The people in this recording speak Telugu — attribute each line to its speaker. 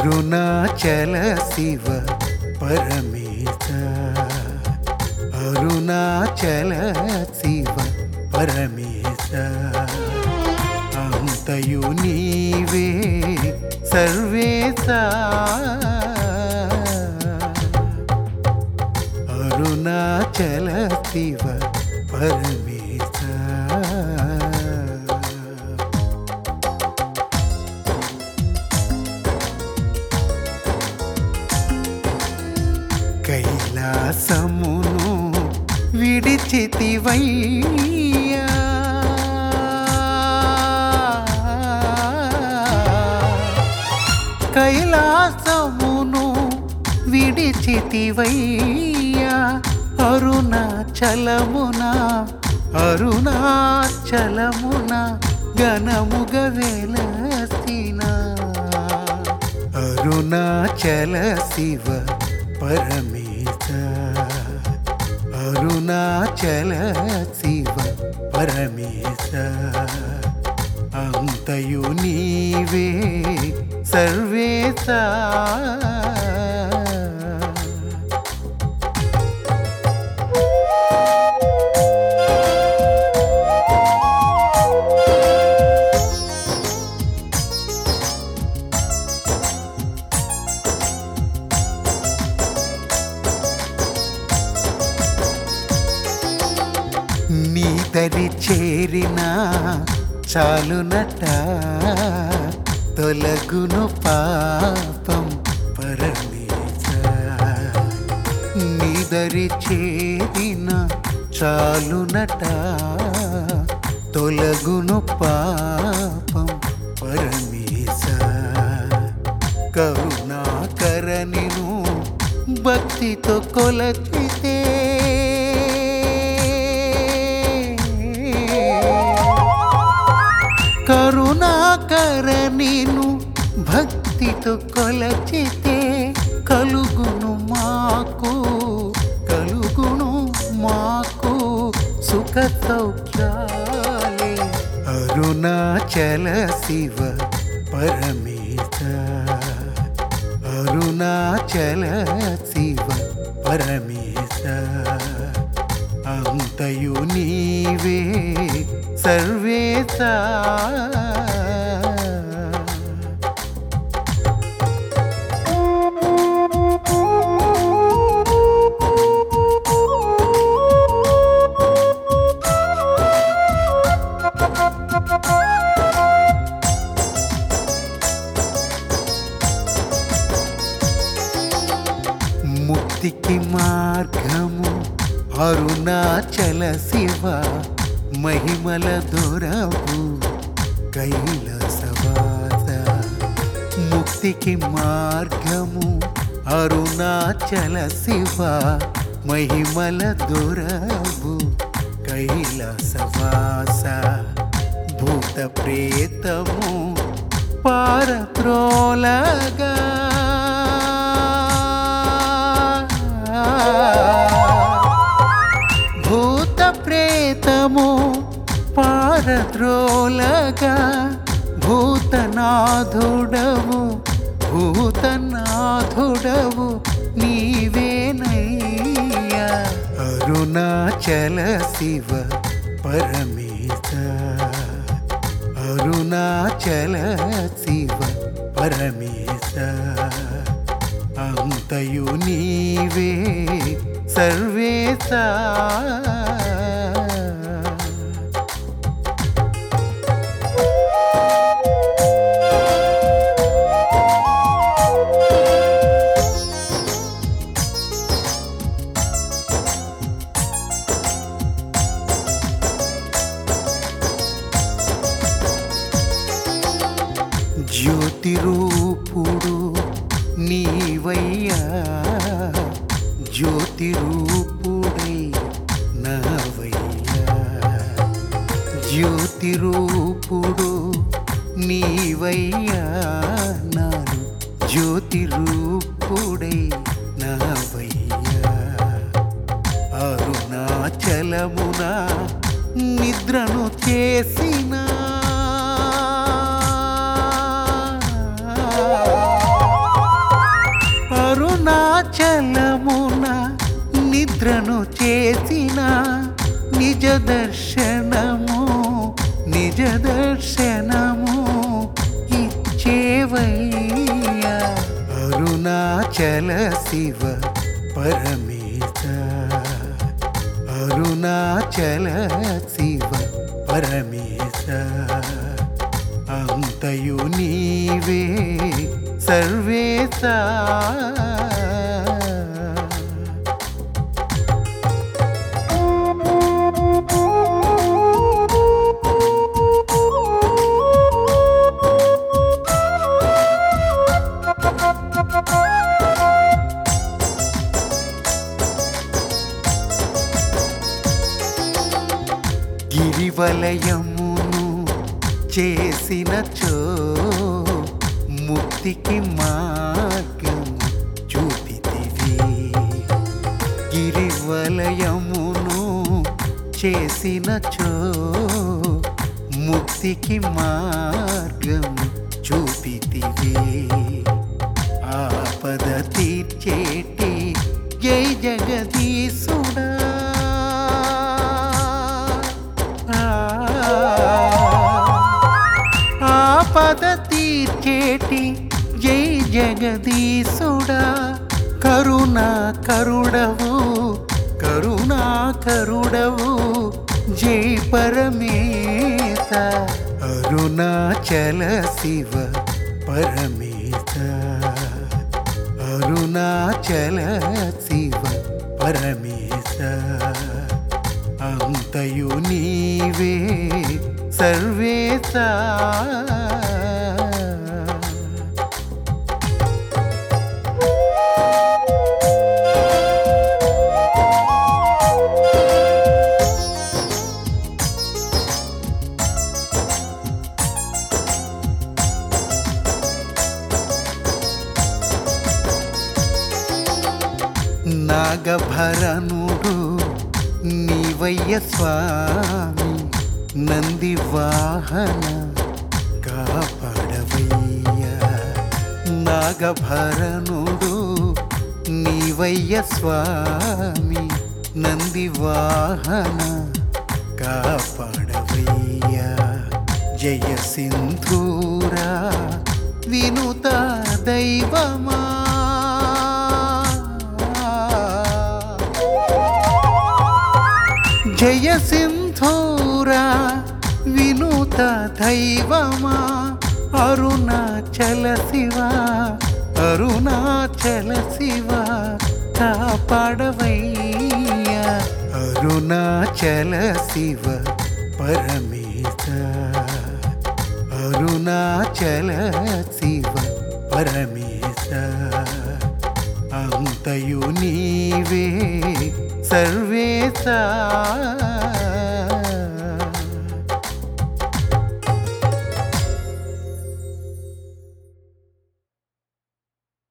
Speaker 1: అరుణాచల శివ పరమేశ అరుణాచల శివ పరమేశ అంతయు నీవే సర్వేశ అరుణాచల శివ పరమేశ కైలాసమును విడిచితివయ్యా కైలాసమును విడిచితివయ్యా అరుణాచలమున అరుణాచలమున గణముగ వెలసిన అరుణాచల శివ పరమేశ అరుణాచల శివ పరమేశ అంతయు నీవే సర్వేశ నీ దరి చేరిన చాలునట తొలగును పాపం పరమేశ నీ దరి చేరిన చాలునట తొలగును పాపం పరమేశ కరుణాకరనిను భక్తితో కొలచితే కరుణాకరనిను భక్తితో కొలచితే కలుగును మాకు కలుగును మాకు సుఖ సౌఖ్యాలే అరుణాచల శివ పరమేశ అరుణాచల శివ పరమేశ అంతయు నీవే సర్వేశ ముక్తికి మార్గము అరుణాచల శివ మహిమల దొరవు కైలాసవాస ముక్తికి మార్గము అరుణాచల శివ మహిమల దొరవు కైలాసవాస భూత ప్రేతము పారత్రోలగా భూత ప్రేతము పారద్రోలగా భూతనాథుడవు భూతనాథుడవు నీవేనయ్యా అరుణాచల శివ పరమేశ అరుణాచల శివ పరమేశ అంతయు నీవే సర్వేశ జ్యోతి రూపుడు నీవయ్యా జ్యోతి రూపుడై నావయ్యా జ్యోతి రూపుడు నీవయ్యా నాను జ్యోతి రూపుడై నావయ్యా అరుణాచలమున నిద్రను చేసిన అరుణాచలమున నిద్రను చేసిన నిజ దర్శనము నిజ దర్శనము ఇచ్చేవయ్యా అరుణాచల శివ పరమేశ అరుణాచల శివ పరమేశ అంతయు నీవే సర్వేశా గిరివలయమును చేసినచో ముక్తికి మార్గం చూపితివి గిరివలయమును చేసినచో ముక్తికి మార్గం చూపితివి ఆపద తీర్చేటి జై జగదీశుడా ఆపద తీర్చేటి జై జగదీశుడా కరుణా కరుడవు కరుణా కరుడవు జై పరమేశ అరుణాచల శివ పరమేశ అరుణాచల శివ పరమేశ అంతయు నీవే సర్వేశా నాగభరణుడు నీవయ్య స్వామి నంది వాహన కాపాడవయ్యా నాగభరణుడు నీవయ్య స్వామి నంది వాహన కాపాడవయ్యా జయ సింధూరా వినుత దైవమా జయ సింధూరా వినూత దైవమా అరుణాచల శివ అరుణాచల శివ కాపాడవయ్యా అరుణాచల శివ పరమేశ అరుణాచల శివ పరమేశ అంతయు నీవే సర్వేశా